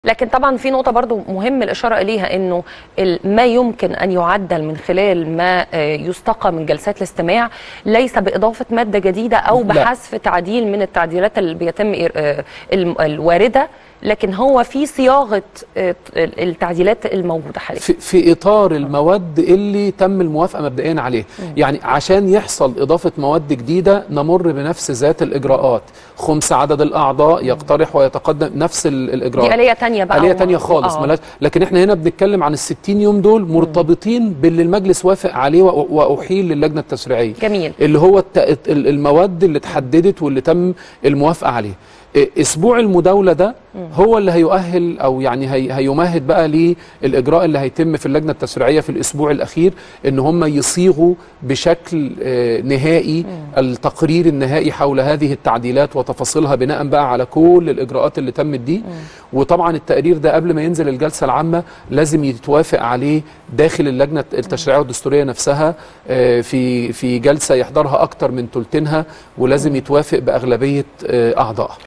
لكن طبعا في نقطة برضو مهم الإشارة إليها أنه ال- ما يمكن أن يعدل من خلال ما آه، يستقى من جلسات الاستماع ليس بإضافة مادة جديدة أو لا. بحذف تعديل من التعديلات اللي بيتم إر- آه، الم- الواردة لكن هو في صياغة آه، التعديلات الموجودة حاليا في, في اطار المواد اللي تم الموافقه مبدئيا عليه يعني عشان يحصل اضافه مواد جديده نمر بنفس ذات الاجراءات خمس عدد الاعضاء يقترح ويتقدم نفس ال- الاجراءات دي آلية تانية بقى آلية و- تانية خالص آه. ملاش لكن احنا هنا بنتكلم عن ال 60 يوم دول مرتبطين باللي المجلس وافق عليه وأ- واحيل للجنه التشريعيه جميل اللي هو الت- ال- المواد اللي اتحددت واللي تم الموافقه عليه إيه، اسبوع المداوله ده هو اللي هيؤهل او يعني هي هيمهد بقى للاجراء اللي هيتم في اللجنه التشريعيه في الاسبوع الاخير ان هم يصيغوا بشكل آه، نهائي التقرير النهائي حول هذه التعديلات وتفاصيلها بناء بقى على كل الاجراءات اللي تمت دي وطبعا التقرير ده قبل ما ينزل الجلسه العامه لازم يتوافق عليه داخل اللجنه التشريعيه والدستوريه نفسها آه، في في جلسه يحضرها اكتر من ثلثينها ولازم يتوافق باغلبيه آه، اعضائها